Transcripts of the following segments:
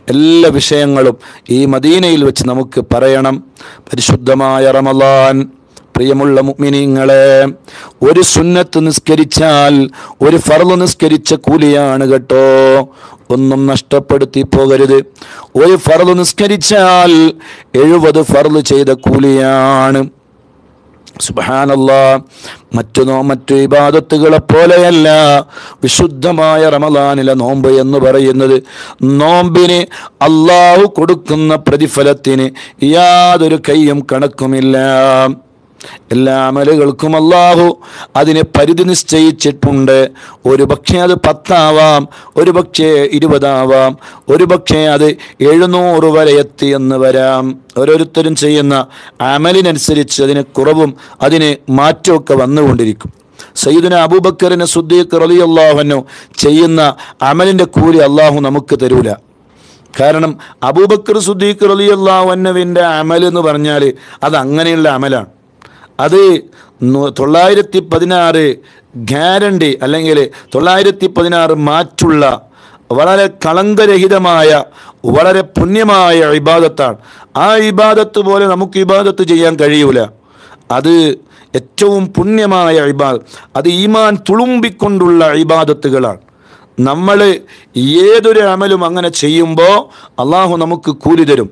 എല്ലാ വിഷയങ്ങളും ഈ മദീനയിൽ വെച്ച് നമുക്ക് പറയണം പരിശുദ്ധമായ റമലാൻ പ്രിയമുള്ള മുഅ്മിനീങ്ങളെ ഒരു സുന്നത്ത് നിസ്കരിച്ചാൽ ഒരു ഫർള് നിസ്കരിച്ച കൂലിയാണ് കേട്ടോ ഒന്നും നഷ്ടപ്പെടുത്തി പോകരുത് ഒരു ഫർള് നിസ്കരിച്ചാൽ എഴുപത് ഫർള് ചെയ്ത കൂലിയാണ് സുബാനല്ലാ മറ്റു നോ മറ്റു ഇബാദത്തുകളെ പോലെയല്ല വിശുദ്ധമായ റമദാനിലെ നോമ്പ് എന്ന് പറയുന്നത് നോമ്പിന് അള്ളാഹു കൊടുക്കുന്ന പ്രതിഫലത്തിന് യാതൊരു കൈയും കണക്കുമില്ല എല്ലാ അമലുകൾക്കും അള്ളാഹു അതിന് പരിധി നിശ്ചയിച്ചിട്ടുണ്ട് ഒരു പക്ഷേ അത് പത്താവാം ഒരു പക്ഷേ ഇരുപതാവാം ഒരു പക്ഷേ അത് എഴുന്നൂറ് വരെ എത്തി എന്ന് വരാം ഓരോരുത്തരും ചെയ്യുന്ന അമലിനനുസരിച്ച് അതിന് കുറവും അതിന് മാറ്റമൊക്കെ വന്നുകൊണ്ടിരിക്കും സയ്യിദിന അബൂബക്കറിന് സുദ്ദീഖ് റലി അള്ളാഹുനു ചെയ്യുന്ന അമലിൻ്റെ കൂലി അള്ളാഹു നമുക്ക് തരൂല കാരണം അബൂബക്കർ സുദ്ദീഖ് റലി അള്ളാഹുവിൻ്റെ അമൽ എന്ന് പറഞ്ഞാൽ അത് അങ്ങനെയുള്ള അമലാണ് അത് നു- തൊള്ളായിരത്തി പതിനാറ് ഗ്യാരണ്ടി അല്ലെങ്കിൽ തൊള്ളായിരത്തി പതിനാറ് മാറ്റുള്ള വളരെ കളങ്കരഹിതമായ വളരെ പുണ്യമായ ഇബാദത്താണ് ആ ഇബാദത്ത് പോലെ നമുക്ക് ഇബാദത്ത് ചെയ്യാൻ കഴിയൂല അത് ഏറ്റവും പുണ്യമായ ഇബാദത്ത് അത് ഈമാൻ തുളുമ്പിക്കൊണ്ടുള്ള ഇബാദത്തുകളാണ് നമ്മൾ ഏതൊരു അമലും അങ്ങനെ ചെയ്യുമ്പോൾ അള്ളാഹു നമുക്ക് കൂലി തരും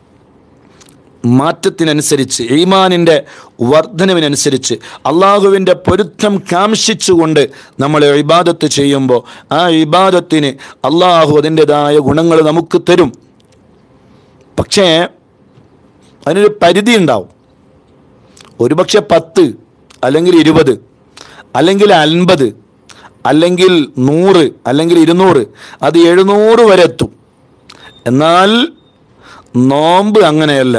മാറ്റത്തിനനുസരിച്ച് ഈമാനിൻ്റെ വർധനവിനനുസരിച്ച് അള്ളാഹുവിൻ്റെ പൊരുത്തം കാംക്ഷിച്ചുകൊണ്ട് നമ്മൾ ഇബാദത്ത് ചെയ്യുമ്പോൾ ആ ഇബാദത്തിന് അള്ളാഹു അതിൻ്റെതായ ഗുണങ്ങൾ നമുക്ക് തരും പക്ഷേ അതിനൊരു പരിധി ഉണ്ടാവും ഒരുപക്ഷെ പത്ത് അല്ലെങ്കിൽ ഇരുപത് അല്ലെങ്കിൽ അൻപത് അല്ലെങ്കിൽ നൂറ് അല്ലെങ്കിൽ ഇരുന്നൂറ് അത് എഴുന്നൂറ് വരെ എത്തും എന്നാൽ നോമ്പ് അങ്ങനെയല്ല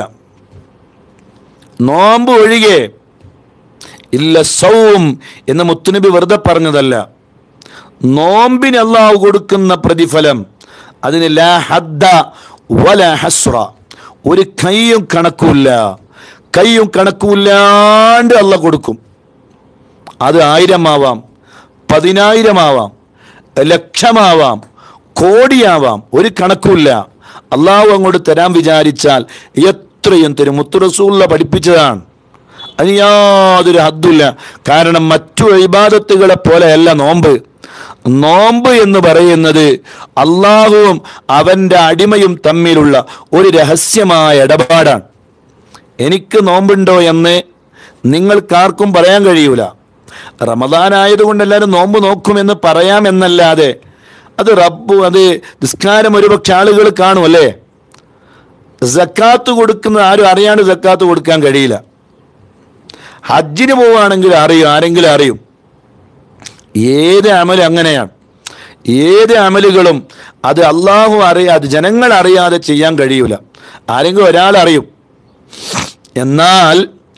നോമ്പ് ഒഴികെ ഇല്ല സൗം എന്ന് മുത്തുനബി വെറുതെ പറഞ്ഞതല്ല നോമ്പിന് അള്ളാഹു കൊടുക്കുന്ന പ്രതിഫലം അതിന് ലാ ഹദ്ദ വല ഹസ്ര ഒരു കൈയും കണക്കുമില്ല കൈയും കണക്കുമില്ലാണ്ട് അല്ല കൊടുക്കും അത് ആയിരമാവാം പതിനായിരമാവാം ലക്ഷമാവാം കോടിയാവാം ഒരു കണക്കുമില്ല അള്ളാഹു അങ്ങോട്ട് തരാൻ വിചാരിച്ചാൽ എത്രയും തരും മുത്തുറസൂള്ള പഠിപ്പിച്ചതാണ് അതിന് യാതൊരു ഹദ്ദില്ല കാരണം മറ്റു ഇബാദത്തുകളെ പോലെയല്ല നോമ്പ് നോമ്പ് എന്ന് പറയുന്നത് അള്ളാഹുവും അവൻ്റെ അടിമയും തമ്മിലുള്ള ഒരു രഹസ്യമായ ഇടപാടാണ് എനിക്ക് നോമ്പുണ്ടോ എന്ന് നിങ്ങൾക്കാർക്കും പറയാൻ കഴിയൂല റമദാൻ ആയതുകൊണ്ട് എല്ലാവരും നോമ്പ് നോക്കുമെന്ന് പറയാമെന്നല്ലാതെ അത് റബ്ബു അത് നിസ്കാരം ഒരുപക്ഷെ ആളുകൾ കാണും അല്ലേ സക്കാത്ത് കൊടുക്കുന്ന ആരും അറിയാണ്ട് സക്കാത്ത് കൊടുക്കാൻ കഴിയില്ല ഹജ്ജിന് പോവുകയാണെങ്കിൽ അറിയും ആരെങ്കിലും അറിയും ഏത് അമലും അങ്ങനെയാണ് ഏത് അമലുകളും അത് അള്ളാഹു അറിയാതെ ജനങ്ങൾ അറിയാതെ ചെയ്യാൻ കഴിയൂല ആരെങ്കിലും ഒരാൾ അറിയും എന്നാൽ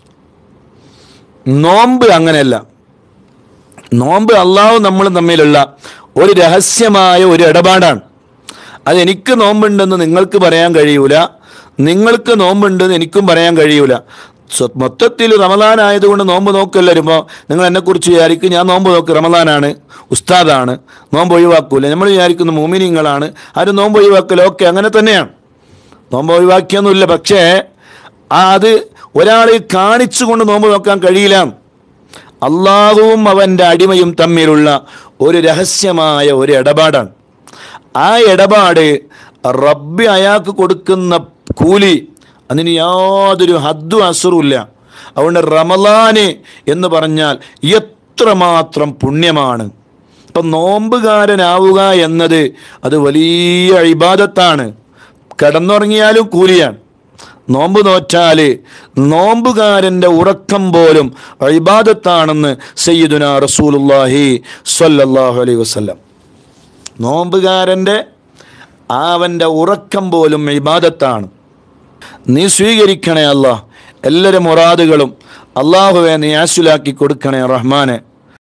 നോമ്പ് അങ്ങനെയല്ല നോമ്പ് അള്ളാഹു നമ്മൾ തമ്മിലുള്ള ഒരു രഹസ്യമായ ഒരു ഇടപാടാണ് അത് എനിക്ക് നോമ്പുണ്ടെന്ന് നിങ്ങൾക്ക് പറയാൻ കഴിയൂല നിങ്ങൾക്ക് നോമ്പുണ്ടെന്ന് എനിക്കും പറയാൻ കഴിയൂല സ്വ- മൊത്തത്തിൽ റമദാൻ ആയതുകൊണ്ട് നോമ്പ് നോക്കല്ല വരുമ്പോൾ നിങ്ങൾ എന്നെക്കുറിച്ച് വിചാരിക്കും ഞാൻ നോമ്പ് നോക്ക് റമദാനാണ് ഉസ്താദാണ് നോമ്പ് ഒഴിവാക്കൂല നമ്മൾ വിചാരിക്കുന്ന മോമിനിങ്ങളാണ് ആരും നോമ്പ് ഒഴിവാക്കല ഓക്കെ അങ്ങനെ തന്നെയാണ് നോമ്പ് ഒഴിവാക്കിയൊന്നുമില്ല പക്ഷേ ആ അത് ഒരാളെ കാണിച്ചുകൊണ്ട് നോമ്പ് നോക്കാൻ കഴിയില്ല അള്ളാഹുവും അവൻ്റെ അടിമയും തമ്മിലുള്ള ഒരു രഹസ്യമായ ഒരു ഇടപാടാണ് ആ ഇടപാട് റബ്ബി അയാൾക്ക് കൊടുക്കുന്ന കൂലി അതിന് യാതൊരു ഹദ്ദും അസുറുമില്ല അതുകൊണ്ട് റമലാന് എന്ന് പറഞ്ഞാൽ എത്രമാത്രം പുണ്യമാണ് ഇപ്പം നോമ്പുകാരനാവുക എന്നത് അത് വലിയ ഇബാദത്താണ് കിടന്നുറങ്ങിയാലും കൂലിയാണ് നോമ്പ് നോറ്റാല് നോമ്പുകാരൻ്റെ ഉറക്കം പോലും ഇബാദത്താണെന്ന് സയ്യിദുന റസൂലുല്ലാഹി സ്വല്ലല്ലാഹു അലൈഹി വസല്ലം നോമ്പുകാരൻ്റെ അവൻ്റെ ഉറക്കം പോലും ഇബാദത്താണ് നീ സ്വീകരിക്കണേ അല്ലാ എല്ലാവരും മുറാദുകളും അള്ളാഹുവെ നീ ആശുലാക്കി കൊടുക്കണേ റഹ്മാനെ